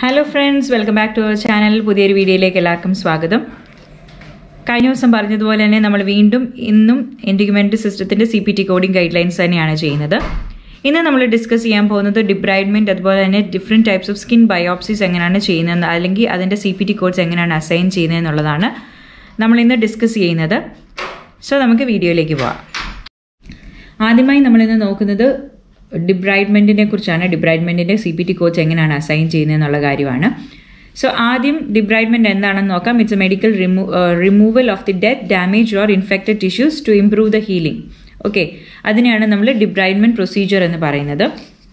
hello friends welcome back to our channel പുതിയൊരു വീഡിയോയിലേക്ക് എല്ലാവർക്കും സ്വാഗതം കഴിഞ്ഞ ദിവസം പറഞ്ഞതുപോലെ തന്നെ നമ്മൾ വീണ്ടും ഇന്നും ഇൻഡിഗ്യുമെൻ്റ് സിസ്റ്റത്തിൻ്റെ C P T coding guidelines തന്നെയാണ് ചെയ്യുന്നത് ഇന്ന് നമ്മൾ ഡിസ്കസ് ചെയ്യാൻ പോകുന്നത് ഡിബ്രൈഡ്മെൻറ്റ് അതുപോലെ തന്നെ different types of skin biopsies എങ്ങനെയാണ് ചെയ്യുന്നത് അല്ലെങ്കിൽ അതിൻ്റെ സി പി ടി കോഡ്സ് എങ്ങനെയാണ് അസൈൻ ചെയ്യുന്നത് എന്നുള്ളതാണ് നമ്മൾ ഇന്ന് ഡിസ്കസ് ചെയ്യുന്നത് സോ നമുക്ക് വീഡിയോയിലേക്ക് പോവാം ആദ്യമായി നമ്മളിന്ന് നോക്കുന്നത് ഡിബ്രൈഡ്മെൻറ്റിനെ കുറിച്ചാണ് ഡിബ്രൈഡ്മെൻറ്റിൻ്റെ സി പി ടി കോച്ച് എങ്ങനെയാണ് അസൈൻ ചെയ്യുന്നത് എന്നുള്ള കാര്യമാണ് സോ ആദ്യം ഡിബ്രൈഡ്മെൻറ്റ് എന്താണെന്ന് നോക്കാം it's a medical remo removal of the death damage or infected tissues to improve the healing okay അതിനെയാണ് നമ്മൾ ഡിബ്രൈഡ്മെൻറ്റ് പ്രൊസീജിയർ എന്ന് പറയുന്നത്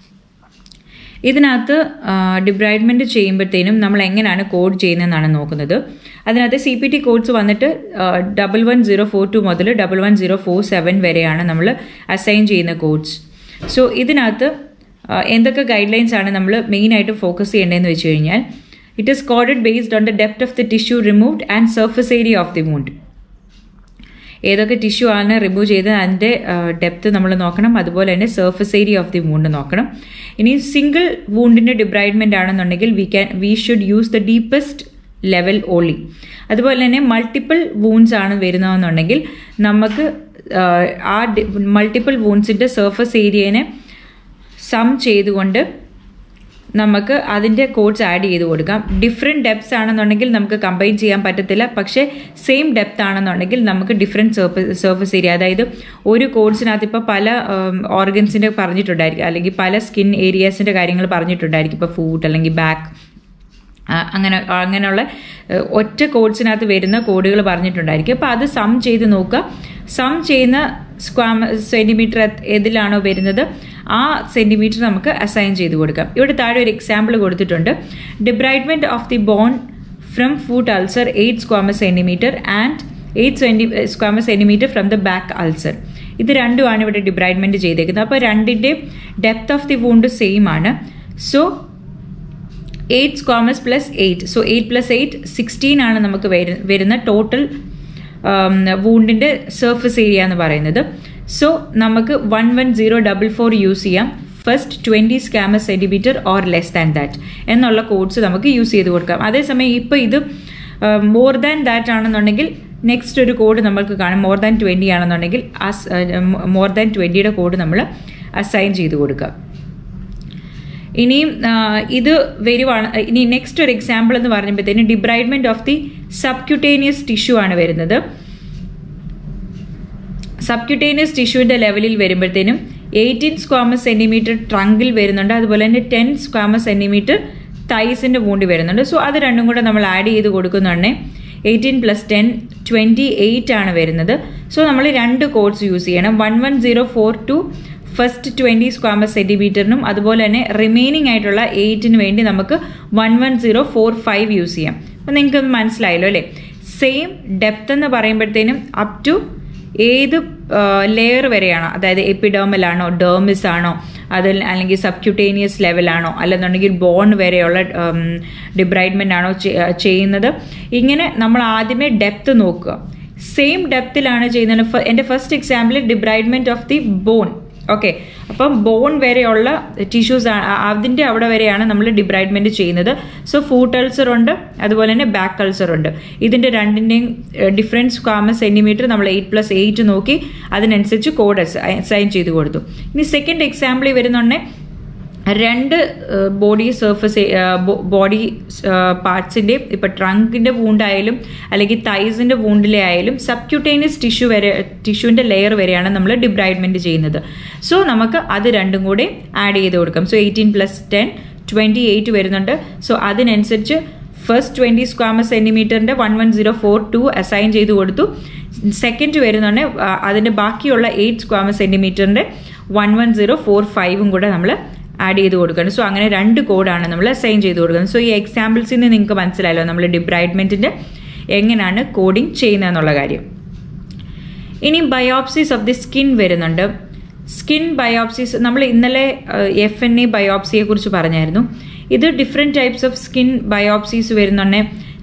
ഇതിനകത്ത് ഡിബ്രൈഡ്മെൻറ്റ് ചെയ്യുമ്പോഴത്തേനും നമ്മൾ എങ്ങനെയാണ് കോഡ് ചെയ്യുന്നതെന്നാണ് നോക്കുന്നത് അതിനകത്ത് സി പി ടി കോഡ്സ് വന്നിട്ട് double one zero four two മുതൽ double one zero four seven വരെയാണ് നമ്മൾ അസൈൻ ചെയ്യുന്ന കോഡ്സ് സോ ഇതിനകത്ത് എന്തൊക്കെ ഗൈഡ് ലൈൻസ് ആണ് നമ്മൾ മെയിനായിട്ട് ഫോക്കസ് ചെയ്യേണ്ടതെന്ന് വെച്ച് കഴിഞ്ഞാൽ it is coded based on the depth of the tissue removed and surface area of the wound ഏതൊക്കെ ടിഷ്യൂ ആണ് റിമൂവ് ചെയ്ത് അതിൻ്റെ ഡെപ്ത് നമ്മൾ നോക്കണം അതുപോലെ തന്നെ surface area of the wound നോക്കണം ഇനി സിംഗിൾ വൂണ്ടിൻ്റെ ഡിബ്രൈഡ്മെൻ്റ് ആണെന്നുണ്ടെങ്കിൽ we can we should use the deepest level only അതുപോലെ തന്നെ മൾട്ടിപ്പിൾ വൂൺസ് ആണ് വരുന്നതെന്നുണ്ടെങ്കിൽ നമുക്ക് ആ മൾട്ടിപ്പിൾ വൂൺസിൻ്റെ സർഫസ് ഏരിയനെ സം ചെയ്തുകൊണ്ട് നമുക്ക് അതിൻ്റെ കോഡ്സ് ആഡ് ചെയ്ത് കൊടുക്കാം ഡിഫറെൻറ്റ് ഡെപ്സ് ആണെന്നുണ്ടെങ്കിൽ നമുക്ക് കമ്പൈൻ ചെയ്യാൻ പറ്റത്തില്ല പക്ഷേ സെയിം ഡെപ്ത് ആണെന്നുണ്ടെങ്കിൽ നമുക്ക് ഡിഫറെൻറ്റ് സർഫസ് സർഫസ് ഏരിയ അതായത് ഒരു കോഡ്സിനകത്ത് ഇപ്പോൾ പല ഓർഗൻസിൻ്റെ പറഞ്ഞിട്ടുണ്ടായിരിക്കും അല്ലെങ്കിൽ പല സ്കിൻ ഏരിയാസിൻ്റെ കാര്യങ്ങൾ പറഞ്ഞിട്ടുണ്ടായിരിക്കും ഇപ്പോൾ ഫൂട്ട് അല്ലെങ്കിൽ ബാക്ക് അങ്ങനെ അങ്ങനെയുള്ള ഒറ്റ കോഡ്സിനകത്ത് വരുന്ന കോഡുകൾ പറഞ്ഞിട്ടുണ്ടായിരിക്കും അപ്പോൾ അത് സം ചെയ്ത് നോക്കുക സം ചെയ്യുന്ന സ്ക്വാമ സെൻറ്റിമീറ്റർ ഏതിലാണോ വരുന്നത് ആ സെൻറ്റിമീറ്റർ നമുക്ക് അസൈൻ ചെയ്ത് കൊടുക്കാം ഇവിടെ താഴെ ഒരു എക്സാമ്പിൾ കൊടുത്തിട്ടുണ്ട് debridement of the bone from foot ulcer eight square centimeter and eight centi square centimeter from the back ulcer ഇത് രണ്ടുമാണ് ഇവിടെ ഡിബ്രൈഡ്മെൻറ്റ് ചെയ്തേക്കുന്നത് അപ്പോൾ രണ്ടിൻ്റെ depth of the wound same ആണ് so eight squares plus eight so eight plus eight sixteen ആണ് നമുക്ക് വരുന്ന ടോട്ടൽ വൂണ്ടിൻ്റെ സർഫസ് ഏരിയ എന്ന് പറയുന്നത് സോ നമുക്ക് one one zero double four use ചെയ്യാം first twenty squares centimeter or less than that എന്നുള്ള codes നമുക്ക് യൂസ് ചെയ്ത് കൊടുക്കാം അതേസമയം ഇപ്പോൾ ഇത് മോർ ദാൻ ദാറ്റ് ആണെന്നുണ്ടെങ്കിൽ നെക്സ്റ്റ് ഒരു കോഡ് നമുക്ക് കാണും മോർ ദാൻ ട്വൻറ്റി ആണെന്നുണ്ടെങ്കിൽ മോർ ദാൻ ട്വൻറ്റിയുടെ കോഡ് നമ്മൾ അസൈൻ ചെയ്ത് കൊടുക്കാം ഇനിയും ഇത് വരുവാണ് ഇനി നെക്സ്റ്റ് ഒരു എക്സാമ്പിൾ എന്ന് പറയുമ്പോഴത്തേന് debridement of the subcutaneous tissue ആണ് വരുന്നത് സബ്ക്യൂട്ടേനിയസ് ടിഷ്യൂവിന്റെ ലെവലിൽ വരുമ്പോഴത്തേനും എയ്റ്റീൻ സ്ക്വാമസ് സെന്റിമീറ്റർ ട്രങ്കിൽ വരുന്നുണ്ട് അതുപോലെ തന്നെ ടെൻ സ്ക്വാമസ് സെന്റിമീറ്റർ തൈസിന്റെ വൂണ്ടി വരുന്നുണ്ട് സോ അത് രണ്ടും കൂടെ നമ്മൾ ആഡ് ചെയ്ത് കൊടുക്കുന്നുണ്ടേ eighteen plus ten twenty eight ആണ് വരുന്നത് സോ നമ്മൾ രണ്ട് കോഡ്സ് യൂസ് ചെയ്യണം one one zero four two first twenty squares സെൻറ്റിമീറ്ററിനും അതുപോലെ തന്നെ റിമൈനിങ് ആയിട്ടുള്ള എയ്റ്റിന് വേണ്ടി നമുക്ക് one one zero four five use ചെയ്യാം അപ്പം നിങ്ങൾക്ക് മനസ്സിലായല്ലോ അല്ലേ സെയിം ഡെപ്ത് എന്ന് പറയുമ്പോഴത്തേനും അപ് ടു ഏത് ലെയർ വരെയാണോ അതായത് എപ്പിഡേമൽ ആണോ ഡേമിസ് ആണോ അതിൽ അല്ലെങ്കിൽ സബ്ക്യൂട്ടേനിയസ് ലെവലാണോ അല്ലെന്നുണ്ടെങ്കിൽ ബോൺ വരെയുള്ള ഡിബ്രൈഡ്മെൻ്റ് ആണോ ചെയ്യുന്നത് ഇങ്ങനെ നമ്മൾ ആദ്യമേ ഡെപ്ത് നോക്കുക സെയിം ഡെപ്തിലാണ് ചെയ്യുന്നത് എൻ്റെ first example debridement of the bone okay അപ്പം ബോൺ വരെയുള്ള ടിഷ്യൂസ് അതിൻ്റെ അവിടെ വരെയാണ് നമ്മൾ ഡിബ്രൈഡ്മെൻറ്റ് ചെയ്യുന്നത് സോ ഫൂട്ട് അൾസർ ഉണ്ട് അതുപോലെ തന്നെ ബാക്ക് അൾസർ ഉണ്ട് ഇതിൻ്റെ രണ്ടിൻ്റെയും ഡിഫറൻസ് കോമൺ സെൻറ്റിമീറ്റർ നമ്മൾ എയ്റ്റ് പ്ലസ് എയ്റ്റ് നോക്കി അതിനനുസരിച്ച് കോഡ് അസൈൻ ചെയ്ത് കൊടുത്തു ഇനി സെക്കൻഡ് എക്സാമ്പിളിൽ വരുന്നുണ്ടെങ്കിൽ രണ്ട് ബോഡി സർഫസ് ബോഡി പാർട്സിൻ്റെ ഇപ്പം ട്രങ്കിൻ്റെ വൂണ്ടായാലും അല്ലെങ്കിൽ തൈസിൻ്റെ വൂണ്ടിലെ ആയാലും സബ്ക്യൂട്ടേനിയസ് ടിഷ്യൂ വരെ ടിഷ്യൂവിൻ്റെ ലെയർ വരെയാണ് നമ്മൾ ഡിബ്രൈഡ്മെൻറ്റ് ചെയ്യുന്നത് സോ നമുക്ക് അത് രണ്ടും കൂടെ ആഡ് ചെയ്ത് കൊടുക്കാം so eighteen plus ten twenty eight വരുന്നുണ്ട് സോ അതിനനുസരിച്ച് ഫസ്റ്റ് ട്വൻറ്റി സ്ക്വാമർ സെൻറ്റിമീറ്ററിൻ്റെ one one zero four two assign ചെയ്ത് കൊടുത്തു സെക്കൻഡ് വരുന്നുണ്ട് അതിൻ്റെ ബാക്കിയുള്ള എയ്റ്റ് സ്ക്വാമർ സെൻറ്റിമീറ്ററിൻ്റെ വൺ വൺ സീറോ ഫോർ ഫൈവും കൂടെ നമ്മൾ ആഡ് ചെയ്ത് കൊടുക്കണം സോ അങ്ങനെ രണ്ട് കോഡാണ് നമ്മൾ അസൈൻ ചെയ്ത് കൊടുക്കുന്നത് സോ ഈ എക്സാമ്പിൾസിൽ നിന്ന് നിങ്ങൾക്ക് മനസ്സിലായല്ലോ നമ്മൾ ഡിബ്രൈഡ്മെൻറ്റിൻ്റെ എങ്ങനെയാണ് കോഡിങ് ചെയ്യുന്നതെന്നുള്ള കാര്യം ഇനി ബയോപ്സീസ് ഓഫ് ദി സ്കിൻ വരുന്നുണ്ട് സ്കിൻ ബയോപ്സീസ് നമ്മൾ ഇന്നലെ എഫ് എൻ എ ബയോപ്സിയെ കുറിച്ച് പറഞ്ഞായിരുന്നു ഇത് different types of skin biopsies വരുന്നുണ്ട്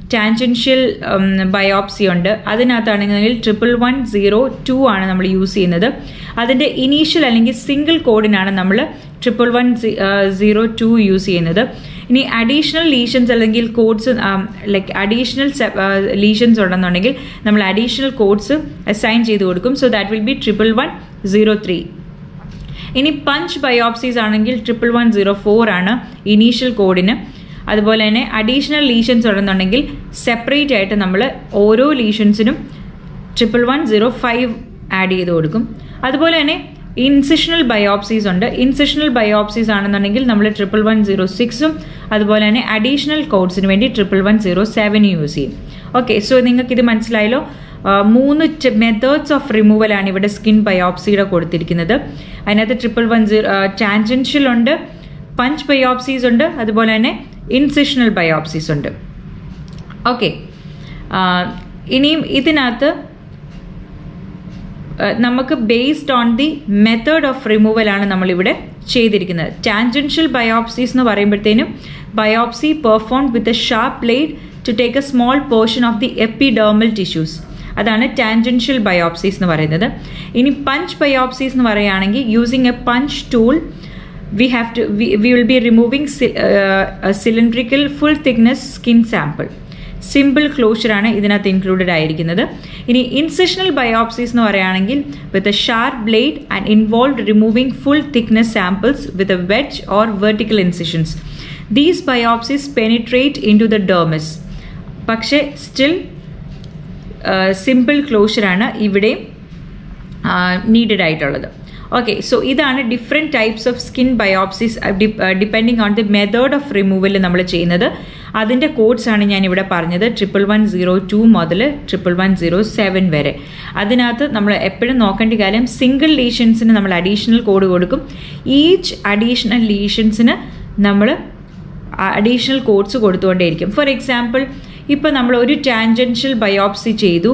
ടാൻജൻഷ്യൽ ബയോപ്സി ഉണ്ട് അതിനകത്താണെങ്കിൽ ട്രിപ്പിൾ വൺ സീറോ ടു ആണ് നമ്മൾ യൂസ് ചെയ്യുന്നത് അതിൻ്റെ ഇനീഷ്യൽ അല്ലെങ്കിൽ സിംഗിൾ കോഡിനാണ് നമ്മൾ triple one zero two use ചെയ്യുന്നത് ഇനി അഡീഷണൽ ലീഷൻസ് അല്ലെങ്കിൽ കോഡ്സ് ലൈക്ക് അഡീഷണൽ ലീഷൻസ് ഉണ്ടെന്നുണ്ടെങ്കിൽ നമ്മൾ അഡീഷണൽ കോഡ്സ് അസൈൻ ചെയ്ത് കൊടുക്കും so that will be triple one zero three ഇനി പഞ്ച് ബയോപ്സീസ് ആണെങ്കിൽ ട്രിപ്പിൾ വൺ സീറോ ഫോർ ആണ് ഇനീഷ്യൽ കോഡിന് അതുപോലെ തന്നെ അഡീഷണൽ ലീഷൻസ് ഉണ്ടെന്നുണ്ടെങ്കിൽ സെപ്പറേറ്റ് ആയിട്ട് നമ്മൾ ഓരോ ലീഷൻസിനും triple one zero five add ചെയ്ത് കൊടുക്കും അതുപോലെ തന്നെ ഇൻസിഷണൽ ബയോപ്സീസ് ഉണ്ട് ഇൻസിഷണൽ ബയോപ്സീസ് ആണെന്നുണ്ടെങ്കിൽ നമ്മൾ ട്രിപ്പിൾ വൺ സീറോ സിക്സും അതുപോലെ തന്നെ അഡീഷണൽ കോഡ്സിന് വേണ്ടി ട്രിപ്പിൾ വൺ സീറോ സെവനും യൂസ് ചെയ്യും ഓക്കെ സോ നിങ്ങൾക്ക് ഇത് മനസ്സിലായല്ലോ മൂന്ന് മെത്തേഡ്സ് ഓഫ് റിമൂവലാണ് ഇവിടെ സ്കിൻ ബയോപ്സിയുടെ കൊടുത്തിരിക്കുന്നത് അതിനകത്ത് ട്രിപ്പിൾ വൺ സീറോ ടാൻജൻഷ്യൽ ഉണ്ട് പഞ്ച് ബയോപ്സീസ് ഉണ്ട് അതുപോലെ തന്നെ ഇൻസിഷണൽ ബയോപ്സീസ് ഉണ്ട് ഓക്കെ ഇനിയും ഇതിനകത്ത് നമുക്ക് based on the method of removal ആണ് നമ്മളിവിടെ ചെയ്തിരിക്കുന്നത് ടാൻജൻഷ്യൽ ബയോപ്സീസ് എന്ന് പറയുമ്പോഴത്തേനും biopsy perform with a sharp blade to take a small portion of the epidermal tissues അതാണ് ടാൻജൻഷ്യൽ ബയോപ്സീസ് എന്ന് പറയുന്നത് ഇനി പഞ്ച് ബയോപ്സീസ് എന്ന് പറയുകയാണെങ്കിൽ using a punch tool we have to we will be removing cylindrical full thickness skin sample simple ക്ലോഷറാണ് ഇതിനകത്ത് included ആയിരിക്കുന്നത് ഇനി ഇൻസെഷണൽ ബയോപ്സീസ് എന്ന് പറയുകയാണെങ്കിൽ with a sharp blade and involve removing full thickness samples with a wedge or vertical incisions these biopsies penetrate into the dermis പക്ഷേ still simple ക്ലോഷറാണ് ഇവിടെയും needed ആയിട്ടുള്ളത് ഓക്കെ സോ ഇതാണ് different types of skin biopsies depending on the method of removal നമ്മൾ ചെയ്യുന്നത് അതിൻ്റെ codes ആണ് ഞാൻ ഇവിടെ പറഞ്ഞത് ട്രിപ്പിൾ വൺ സീറോ ടു മുതൽ ട്രിപ്പിൾ വൺ സീറോ സെവൻ വരെ അതിനകത്ത് നമ്മൾ എപ്പോഴും നോക്കേണ്ട കാര്യം സിംഗിൾ ലീഷൻസിന് നമ്മൾ അഡീഷണൽ കോഡ് കൊടുക്കും ഈച്ച് അഡീഷണൽ ലീഷൻസിന് നമ്മൾ അഡീഷണൽ കോഡ്സ് കൊടുത്തുകൊണ്ടേയിരിക്കും ഫോർ എക്സാമ്പിൾ ഇപ്പോൾ നമ്മൾ ഒരു ടാൻജൻഷ്യൽ ബയോപ്സി ചെയ്തു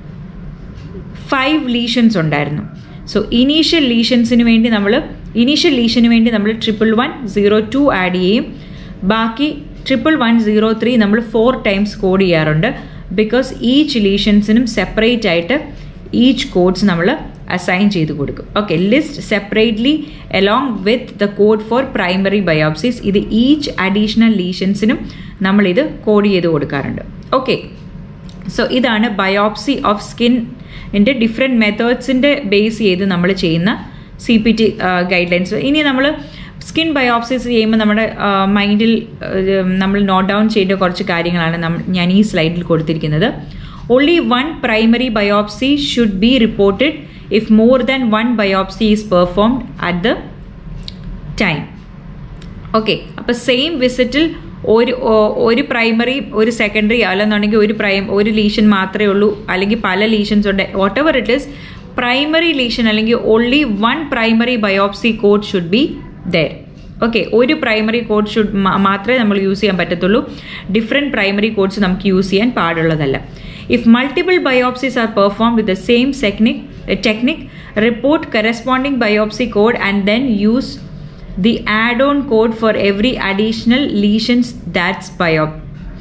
ഫൈവ് ലീഷൻസ് ഉണ്ടായിരുന്നു സോ ഇനീഷ്യൽ ലീഷൻസിന് വേണ്ടി നമ്മൾ ഇനീഷ്യൽ ലീഷന് വേണ്ടി നമ്മൾ triple one zero two add ചെയ്യും ബാക്കി ട്രിപ്പിൾ വൺ സീറോ ത്രീ നമ്മൾ ഫോർ ടൈംസ് കോഡ് ചെയ്യാറുണ്ട് ബിക്കോസ് ഈച്ച് ലീഷൻസിനും സെപ്പറേറ്റ് ആയിട്ട് ഈച്ച് കോഡ്സ് നമ്മൾ അസൈൻ ചെയ്ത് കൊടുക്കും okay list separately along with the code for primary biopsies ഇത് ഈച്ച് അഡീഷണൽ ലീഷൻസിനും നമ്മളിത് കോഡ് ചെയ്ത് കൊടുക്കാറുണ്ട് ഓക്കെ സോ ഇതാണ് ബയോപ്സി ഓഫ് സ്കിൻ ൻ്റെ ഡിഫറെൻറ്റ് മെത്തേഡ്സിൻ്റെ ബേസ് ചെയ്ത് നമ്മൾ ചെയ്യുന്ന C P T guidelines ഇനി നമ്മൾ സ്കിൻ ബയോപ്സിസ് ചെയ്യുമ്പോൾ നമ്മുടെ മൈൻഡിൽ നമ്മൾ നോട്ട് ഡൗൺ ചെയ്യേണ്ട കുറച്ച് കാര്യങ്ങളാണ് ഞാൻ ഈ സ്ലൈഡിൽ കൊടുത്തിരിക്കുന്നത് only one primary biopsy should be reported if more than one biopsy is performed at the time okay അപ്പോൾ സെയിം വിസിറ്റിൽ ഒരു ഒരു പ്രൈമറി ഒരു സെക്കൻഡറി അല്ലെന്നുണ്ടെങ്കിൽ ഒരു പ്രൈം ഒരു ലീഷൻ മാത്രമേ ഉള്ളൂ അല്ലെങ്കിൽ പല ലീഷൻസ് ഉണ്ട് whatever it is primary lesion അല്ലെങ്കിൽ only one primary biopsy code should be there okay ഒരു പ്രൈമറി കോഡ് ഷുഡ് മാത്രമേ നമ്മൾ യൂസ് ചെയ്യാൻ പറ്റത്തുള്ളൂ ഡിഫറെൻറ്റ് പ്രൈമറി കോഡ്സ് നമുക്ക് യൂസ് ചെയ്യാൻ പാടുള്ളതല്ല if multiple biopsies are perform with the same technique technique report corresponding biopsy code and then use the add-on code for every additional lesions that's biop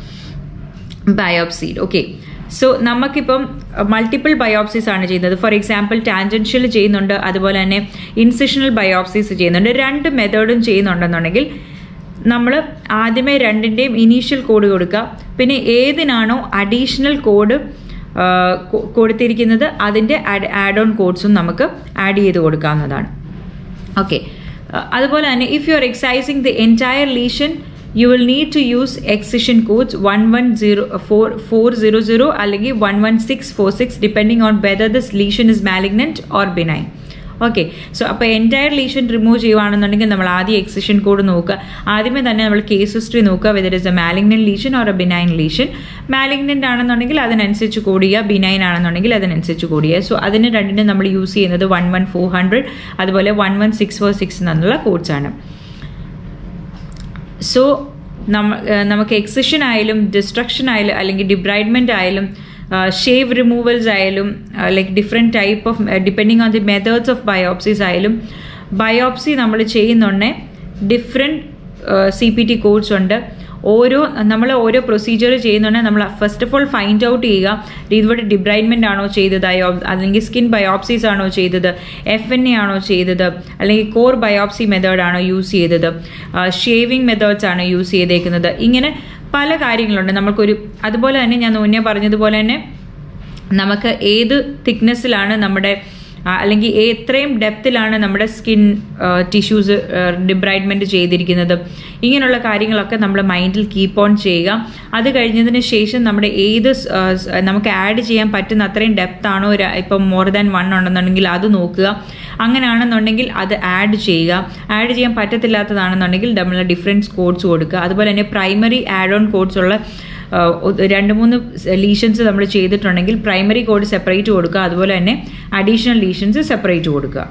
biopsied okay so നമുക്കിപ്പം multiple biopsies ആണ് ചെയ്യുന്നത് for example tangential ചെയ്യുന്നുണ്ട് അതുപോലെ തന്നെ incisional biopsies ചെയ്യുന്നുണ്ട് രണ്ട് മെത്തേഡും ചെയ്യുന്നുണ്ടെന്നുണ്ടെങ്കിൽ നമ്മൾ ആദ്യമേ രണ്ടിൻ്റെയും ഇനീഷ്യൽ കോഡ് കൊടുക്കുക പിന്നെ ഏതിനാണോ അഡീഷണൽ കോഡ് കൊടുത്തിരിക്കുന്നത് അതിൻ്റെ ആഡ് ഓൺ കോഡ്സും നമുക്ക് ആഡ് ചെയ്ത് കൊടുക്കാവുന്നതാണ് ഓക്കെ അതുപോലെ തന്നെ if you are excising the entire lesion you will need to use excision codes one one zero four four zero zero അല്ലെങ്കിൽ one one six four six depending on whether this lesion is malignant or benign okay so അപ്പോൾ entire lesion remove ചെയ്യുവാണെന്നുണ്ടെങ്കിൽ നമ്മൾ ആദ്യം excision code നോക്കുക ആദ്യമേ തന്നെ നമ്മൾ case history നോക്കുക whether is a malignant lesion or a benign lesion malignant ആണെന്നുണ്ടെങ്കിൽ അതിനനുസരിച്ച് കോഡ് ചെയ്യുക ബിനൈൻ ആണെന്നുണ്ടെങ്കിൽ അതിനനുസരിച്ച് കോഡ് ചെയ്യുക സോ അതിന് രണ്ടിനും നമ്മൾ യൂസ് ചെയ്യുന്നത് വൺ വൺ ഫോർ ഹൺഡ്രഡ് അതുപോലെ one one six four six എന്നുള്ള കോഡ്സ് ആണ് സോ നമ്മ നമുക്ക് എക്സിഷൻ ആയാലും ഡിസ്ട്രക്ഷൻ ആയാലും അല്ലെങ്കിൽ ഡിബ്രൈഡ്മെൻറ്റ് ആയാലും ഷേവ് റിമൂവൽസ് ആയാലും like different type of depending on the methods of biopsies ആയാലും ബയോപ്സി നമ്മൾ ചെയ്യുന്നുണ്ടെ different C P T codes ഉണ്ട് ഓരോ നമ്മൾ ഓരോ പ്രൊസീജിയർ ചെയ്യുന്നുണ്ടെങ്കിൽ നമ്മൾ first of all find out ചെയ്യുക ഇതുപോലെ ഡിബ്രൈൻമെൻ്റ് ആണോ ചെയ്തത് അല്ലെങ്കിൽ സ്കിൻ ബയോപ്സീസ് ആണോ ചെയ്തത് എഫ് എൻ എ ആണോ ചെയ്തത് അല്ലെങ്കിൽ കോർ ബയോപ്സി മെത്തേഡ് ആണോ യൂസ് ചെയ്തത് ഷേവിംഗ് മെത്തേഡ്സ് ആണോ യൂസ് ചെയ്തേക്കുന്നത് ഇങ്ങനെ പല കാര്യങ്ങളുണ്ട് നമുക്കൊരു അതുപോലെ തന്നെ ഞാൻ മുന്നേ പറഞ്ഞതുപോലെ തന്നെ നമുക്ക് ഏത് തിക്നെസ്സിലാണ് നമ്മുടെ അല്ലെങ്കിൽ എത്രയും ഡെപ്തിലാണ് നമ്മുടെ സ്കിൻ ടിഷ്യൂസ് ഡിബ്രൈറ്റ്മെൻറ്റ് ചെയ്തിരിക്കുന്നത് ഇങ്ങനെയുള്ള കാര്യങ്ങളൊക്കെ നമ്മൾ മൈൻഡിൽ കീപ്പ് ഓൺ ചെയ്യുക അത് കഴിഞ്ഞതിന് ശേഷം നമ്മുടെ ഏത് നമുക്ക് ആഡ് ചെയ്യാൻ പറ്റുന്ന അത്രയും ഡെപ്ത് ആണോ ഇപ്പം മോർ ദാൻ വൺ ഉണ്ടെന്നുണ്ടെങ്കിൽ അത് നോക്കുക അങ്ങനെയാണെന്നുണ്ടെങ്കിൽ അത് ആഡ് ചെയ്യുക ആഡ് ചെയ്യാൻ പറ്റത്തില്ലാത്തതാണെന്നുണ്ടെങ്കിൽ നമ്മൾ ഡിഫറൻസ് കോഡ്സ് കൊടുക്കുക അതുപോലെ തന്നെ പ്രൈമറി ആഡ് ഓൺ കോഡ്സ് ഉള്ള രണ്ട് മൂന്ന് ലീഷൻസ് നമ്മൾ ചെയ്തിട്ടുണ്ടെങ്കിൽ പ്രൈമറി കോഡ് സെപ്പറേറ്റ് കൊടുക്കുക അതുപോലെ തന്നെ അഡീഷണൽ ലീഷൻസ് സെപ്പറേറ്റ് കൊടുക്കുക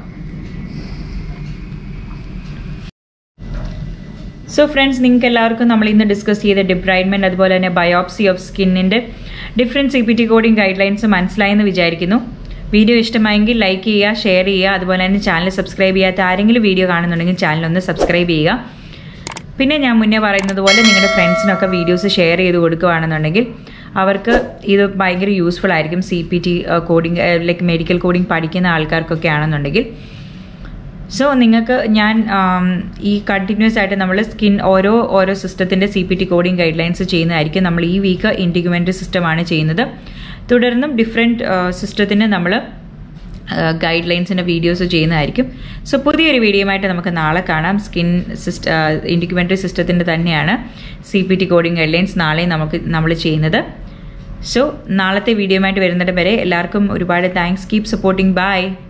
സോ ഫ്രണ്ട്സ് നിങ്ങൾക്ക് എല്ലാവർക്കും നമ്മൾ ഇന്ന് ഡിസ്കസ് ചെയ്ത ഡിബ്രൈൻമെൻറ്റ് അതുപോലെ തന്നെ ബയോപ്സി ഓഫ് സ്കിന്നിൻ്റെ different C P T coding guidelines മനസ്സിലായെന്ന് വിചാരിക്കുന്നു വീഡിയോ ഇഷ്ടമായെങ്കിൽ ലൈക്ക് ചെയ്യുക ഷെയർ ചെയ്യുക അതുപോലെ തന്നെ ചാനൽ സബ്സ്ക്രൈബ് ചെയ്യാത്ത ആരെങ്കിലും വീഡിയോ കാണുന്നുണ്ടെങ്കിൽ ചാനൽ ഒന്ന് സബ്സ്ക്രൈബ് ചെയ്യുക പിന്നെ ഞാൻ മുന്നേ പറയുന്നത് പോലെ നിങ്ങളുടെ ഫ്രണ്ട്സിനൊക്കെ വീഡിയോസ് ഷെയർ ചെയ്ത് കൊടുക്കുകയാണെന്നുണ്ടെങ്കിൽ അവർക്ക് ഇത് ഭയങ്കര യൂസ്ഫുൾ ആയിരിക്കും C P T coding like medical coding പഠിക്കുന്ന ആൾക്കാർക്കൊക്കെ ആണെന്നുണ്ടെങ്കിൽ സോ നിങ്ങൾക്ക് ഞാൻ ഈ കണ്ടിന്യൂസ് ആയിട്ട് നമ്മൾ സ്കിൻ ഓരോ ഓരോ സിസ്റ്റത്തിൻ്റെ C P T coding guidelines ചെയ്യുന്നതായിരിക്കും നമ്മൾ ഈ വീക്ക് ഇൻറ്റിഗ്യുമെൻ്റ് സിസ്റ്റമാണ് ചെയ്യുന്നത് തുടർന്നും ഡിഫറെൻറ്റ് സിസ്റ്റത്തിന് നമ്മൾ ഗൈഡ് ലൈൻസിൻ്റെ വീഡിയോസ് ചെയ്യുന്നതായിരിക്കും സോ പുതിയൊരു വീഡിയോയുമായിട്ട് നമുക്ക് നാളെ കാണാം സ്കിൻ സിസ്റ്റ ഇൻഡിക്യുമെൻ്ററി സിസ്റ്റത്തിൻ്റെ തന്നെയാണ് C P T coding guidelines നാളെ നമുക്ക് നമ്മൾ ചെയ്യുന്നത് സോ നാളത്തെ വീഡിയോയുമായിട്ട് വരുന്നിടം വരെ എല്ലാവർക്കും ഒരുപാട് താങ്ക്സ് കീപ് സപ്പോർട്ടിങ് ബൈ